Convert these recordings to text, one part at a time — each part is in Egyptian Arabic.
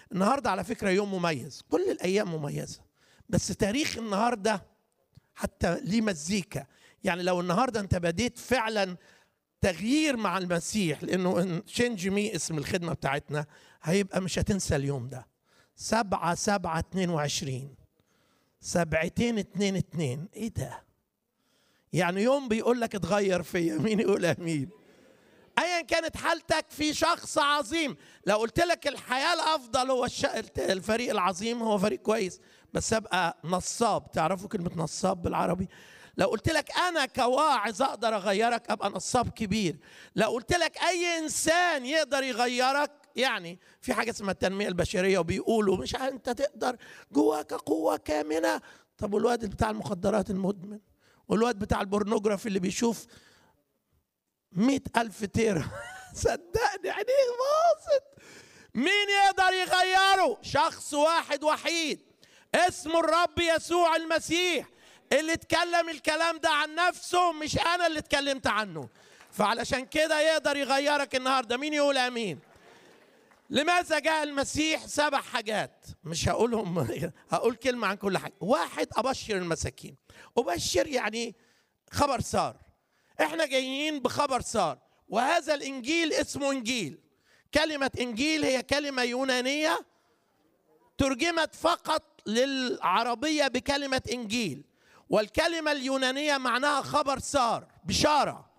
النهارده على فكره يوم مميز كل الايام مميزه بس تاريخ النهارده حتى ليه مزيكا يعني لو النهارده انت بديت فعلا تغيير مع المسيح لانه تشينج مي اسم الخدمه بتاعتنا هيبقى مش هتنسى اليوم ده سبعة سبعة اتنين وعشرين سبعتين اتنين اتنين ايه ده يعني يوم بيقول لك اتغير فيا مين يقول امين ايا كانت حالتك في شخص عظيم لو قلت لك الحياه الافضل هو الش... الفريق العظيم هو فريق كويس بس ابقى نصاب تعرفوا كلمه نصاب بالعربي لو قلت لك انا كواعظ اقدر اغيرك ابقى نصاب كبير لو قلت لك اي انسان يقدر يغيرك يعني في حاجه اسمها التنميه البشريه وبيقولوا مش انت تقدر جواك قوه كامنه طب والواد بتاع المخدرات المدمن والواد بتاع البورنوجرافي اللي بيشوف مئة ألف تيرا صدقني عينيه باصت مين يقدر يغيره شخص واحد وحيد اسمه الرب يسوع المسيح اللي اتكلم الكلام ده عن نفسه مش انا اللي اتكلمت عنه فعلشان كده يقدر يغيرك النهارده مين يقول امين لماذا جاء المسيح سبع حاجات مش هقولهم هقول كلمة عن كل حاجة واحد أبشر المساكين أبشر يعني خبر صار احنا جايين بخبر صار وهذا الإنجيل اسمه إنجيل كلمة إنجيل هي كلمة يونانية ترجمت فقط للعربية بكلمة إنجيل والكلمة اليونانية معناها خبر صار بشارة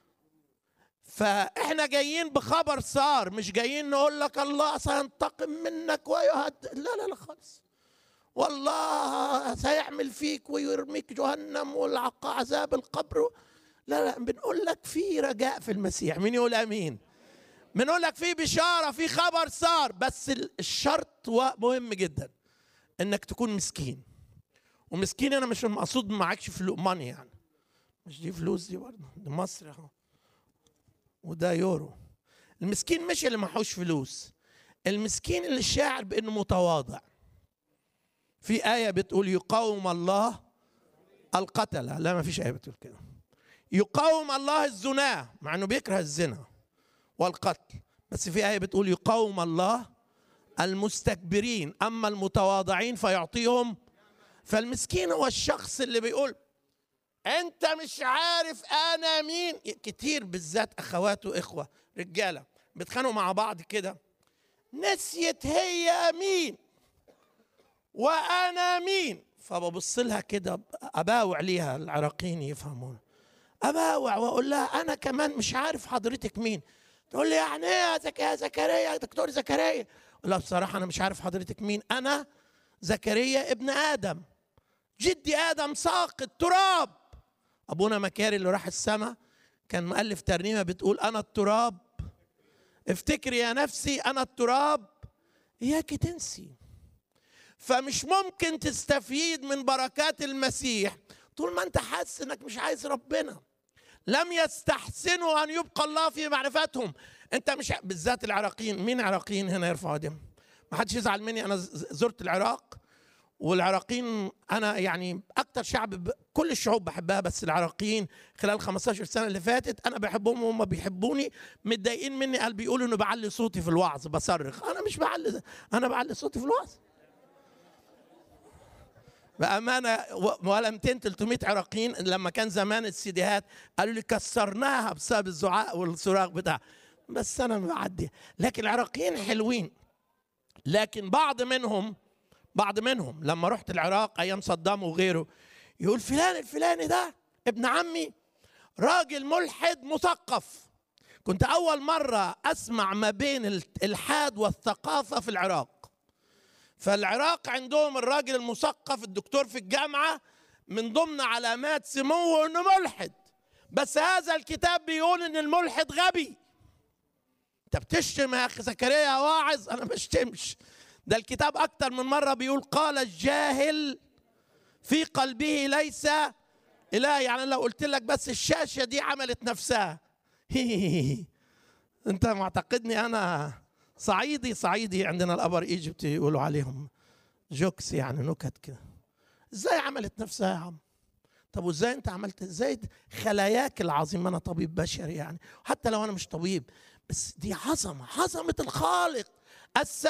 فاحنا جايين بخبر صار مش جايين نقول لك الله سينتقم منك ويهد لا لا لا خالص والله سيعمل فيك ويرميك جهنم والعقى عذاب القبر لا لا بنقول لك في رجاء في المسيح مين يقول امين بنقول لك في بشاره في خبر صار بس الشرط مهم جدا انك تكون مسكين ومسكين انا مش المقصود معكش فلوس ماني يعني مش دي فلوس دي برضه دي مصر اهو وده يورو المسكين مش اللي معهوش فلوس المسكين اللي شاعر بانه متواضع في آية بتقول يقاوم الله القتلة لا ما فيش آية بتقول كده يقاوم الله الزناة مع انه بيكره الزنا والقتل بس في آية بتقول يقاوم الله المستكبرين أما المتواضعين فيعطيهم فالمسكين هو الشخص اللي بيقول انت مش عارف انا مين كتير بالذات اخوات واخوه رجاله بيتخانقوا مع بعض كده نسيت هي مين وانا مين فببص لها كده اباوع ليها العراقيين يفهمون اباوع واقول لها انا كمان مش عارف حضرتك مين تقول لي يعني ايه يا زكريا دكتور زكريا لا بصراحه انا مش عارف حضرتك مين انا زكريا ابن ادم جدي ادم ساقط تراب ابونا مكاري اللي راح السماء كان مؤلف ترنيمه بتقول انا التراب افتكري يا نفسي انا التراب اياك تنسي فمش ممكن تستفيد من بركات المسيح طول ما انت حاسس انك مش عايز ربنا لم يستحسنوا ان يبقى الله في معرفتهم انت مش بالذات العراقيين مين عراقيين هنا يرفعوا ايديهم ما حدش يزعل مني انا زرت العراق والعراقيين انا يعني اكتر شعب كل الشعوب بحبها بس العراقيين خلال 15 سنه اللي فاتت انا بحبهم وهم بيحبوني متضايقين مني قال بيقولوا انه بعلي صوتي في الوعظ بصرخ انا مش بعلي انا بعلي صوتي في الوعظ بامانه ولا 200 300 عراقيين لما كان زمان السيديهات قالوا لي كسرناها بسبب الزعاق والصراخ بتاع بس انا بعدي لكن العراقيين حلوين لكن بعض منهم بعض منهم لما رحت العراق ايام صدام وغيره يقول فلان الفلاني ده ابن عمي راجل ملحد مثقف كنت اول مره اسمع ما بين الالحاد والثقافه في العراق فالعراق عندهم الراجل المثقف الدكتور في الجامعه من ضمن علامات سموه انه ملحد بس هذا الكتاب بيقول ان الملحد غبي انت بتشتم يا اخي زكريا واعظ انا ما بشتمش ده الكتاب أكتر من مرة بيقول قال الجاهل في قلبه ليس إله يعني لو قلت لك بس الشاشة دي عملت نفسها أنت معتقدني أنا صعيدي صعيدي عندنا الأبر إيجيبت يقولوا عليهم جوكس يعني نكت كده إزاي عملت نفسها يا عم طب وازاي انت عملت ازاي خلاياك العظيمه انا طبيب بشري يعني حتى لو انا مش طبيب بس دي عظمه عظمه الخالق السماء